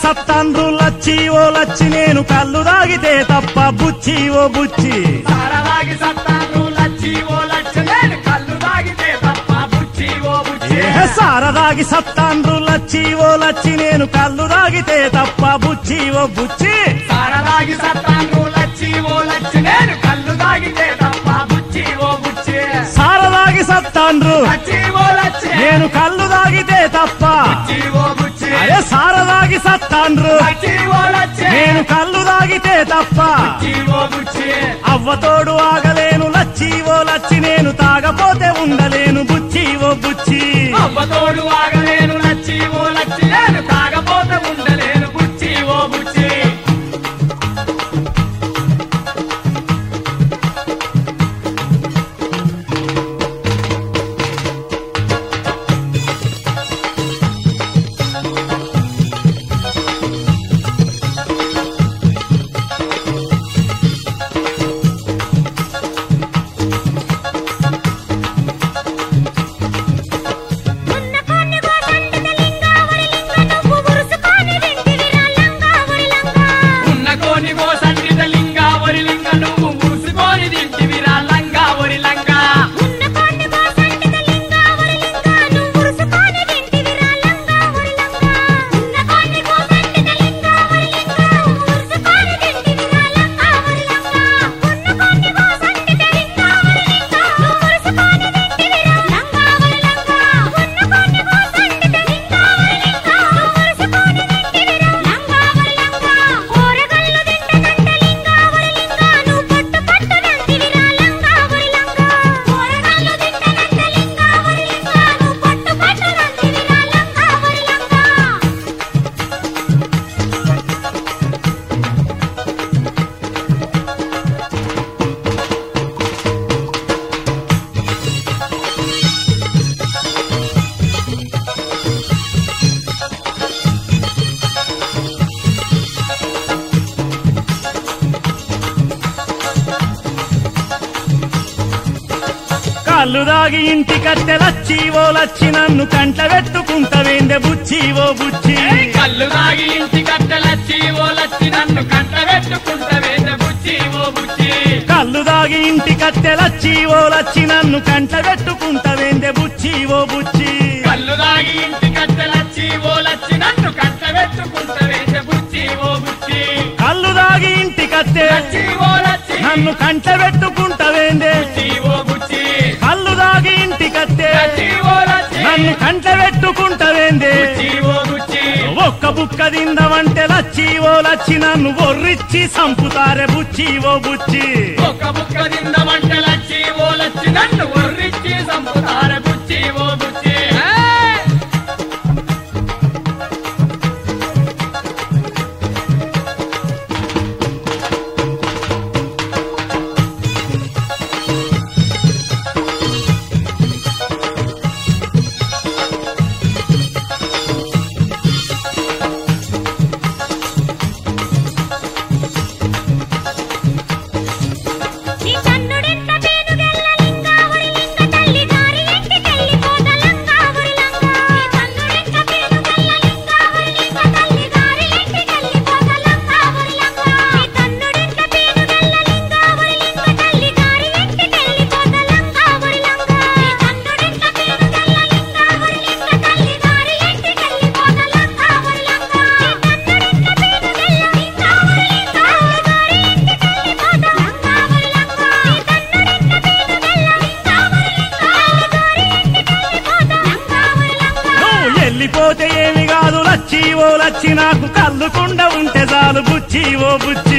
సత్తాండ్రు లచ్చి ఓ లచ్చి నేను కళ్ళు తాగితే తప్ప బుచ్చి ఓ బుచ్చి సారదాగి సత్తాను లచ్చి ఓ లచ్చ నేను కళ్ళు తాగితే తప్ప బుచ్చి ఓ బుచ్చి ఏ సారదాగి సత్తాండ్రు లచ్చి ఓ లచ్చి నేను కళ్ళు తాగితే తప్ప బుచ్చి ఓ బుచ్చి సారదాగి సత్తాను లచ్చి ఓ లచ్చ నేను కళ్ళు తాగితే తప్ప బుచ్చి ఓ బుచ్చి సారదాగి సత్తాండ్రు లచ్చి ఓ లచ్చ నేను కళ్ళు తాగితే తప్ప బుచ్చి ఓ బుచ్చి అరే సారదాగి సత్తాండ్రు లచ్చి ఓ లచ్చ నేను కళ్ళు తాగితే తప్ప బుచ్చి ఓ బుచ్చి అవ్వతోడు ఆగలేను లచ్చి ఓ లచ్చి నేను తాగపోతే ఉండలేను బుచ్చి ఓ బుచ్చి అవ్వతోడు ఆగలేను లచ్చి ఓ లచ్చి నేను తాగపోతే ఉండలేను బుచ్చి ఓ బుచ్చి ఉన్న కొన్ని గోసంటిత లింగావరి లింగ నువ్వు ఉరుసుకొని తింటివిరా లంగావరి లంగా ఉన్న కోని గోసండిత లింగా వరి లింగ నువ్వు మూసుకొని తింటివిరా లంగా వరి లంగా ఉన్న కొన్ని గోసంటిత లింగావరి లింగ నువ్వు ఉరుసుకొని తింటివిరా లంగావరి లంగా ఉన్న కొన్ని గోసంటిత లింగావరి లింగ నువ్వు ఉరుసుకొని తింటివిరా లంగావరి లంగా ఉన్న కొన్ని గోసంటిత లింగావరి లింగ నువ్వు ఉరుసుకొని తింటివిరా లంగావరి లంగా ఉన్న కొన్ని గోసంటిత లింగావరి లింగ నువ్వు ఉరుసుకొని తింటివిరా లంగావరి లంగా కూరగల్లు తింటదంట లింగావరి లింగ నువ్వు పట్టు పట్టు నంటివిరా లంగావరి లంగా కూరగల్లు తింటదంట లింగావరి లింగ నువ్వు పట్టు పట్టు నంటివిరా లంగావరి లంగా కళ్ళు దాగి ఇంటి కట్టె లచ్చి ఓ లచ్చి నన్ను కంట పెట్టుకుంటవేందే బుచ్చి ఓ బుచ్చి కళ్ళు తాగి ఇంటి కట్టెలచ్చి ఓ లచ్చి నన్ను కంట పెట్టుకుంటవే బుచ్చి ఓ బుచ్చి కళ్ళు దాగి ఇంటి కట్టె లచ్చి ఓ లచ్చి నన్ను కంట పెట్టుకుంటవేందే బుచ్చి ఓ బుచ్చి కళ్ళు తాగి ఇంటి కట్టెలచ్చి ఓ లచ్చి నన్ను కంట పెట్టుకుంటవే బుచ్చి ఓ బుచ్చి కళ్ళు దాగి ఇంటి కట్టె లచ్చి ఓ లచ్చి నన్ను కంట పెట్టుకుంటవేందే బుచ్చి ఓ బుచ్చి కళ్ళు దాగి ఇంటి కట్టె లచ్చి ఓ లచ్చి నన్ను కంట పెట్టుకుంటవేందే బుచ్చి ఓ బుచ్చి ఒక్క బుక్క తిందమంటే లచ్చి ఓ లచ్చి నన్ను ఒర్రిచ్చి సంపుతారే బుచ్చి ఓ బుచ్చి ఒక బుక్క తిందమంట లచ్చి ఓ లచ్చి నన్ను వర్రిచ్చి సంపుతార బుచ్చి ఓ బుచ్చి ఏయ్! నీ కన్నుడెంత పేనుగెల్ల లింగావరి లింగ తల్లి గారి ఇంటికెళ్ళిపోత లంగావరి లంగా నీ కన్నుడెంత పేనుగెల్ల లింగావరి లింగ తల్లి గారి ఇంటికెళ్ళిపోత లంగావరి లంగా నీ కన్నుడెంత పేనుగెల్ల లింగావరి లింగ తల్లి గారి ఇంటికెళ్ళిపోత లంగావరి లంగా నీ కన్నుడెంత పేనుగెల్ల లింగావరి లింగ తల్లి గారి ఇంటికెళ్ళిపోత లంగావరి లంగా నీ కన్నుడెంత పేనుగెల్ల లింగావరి లింగ తల్లి గారి ఇంటికెళ్ళిపోత లంగావరి లంగా నీ కన్నుడెంత పేనుగెల్ల లింగావరి లింగ తల్లి గారి ఇంటికెళ్ళిపోత లంగావరి లంగా నువ్వు వెళ్ళిపోతే ఏమి కాదు లచ్చి ఓ లచ్చి నాకు కళ్ళుకుండా ఉంటే చాలు బుచ్చి ఓ బుచ్చి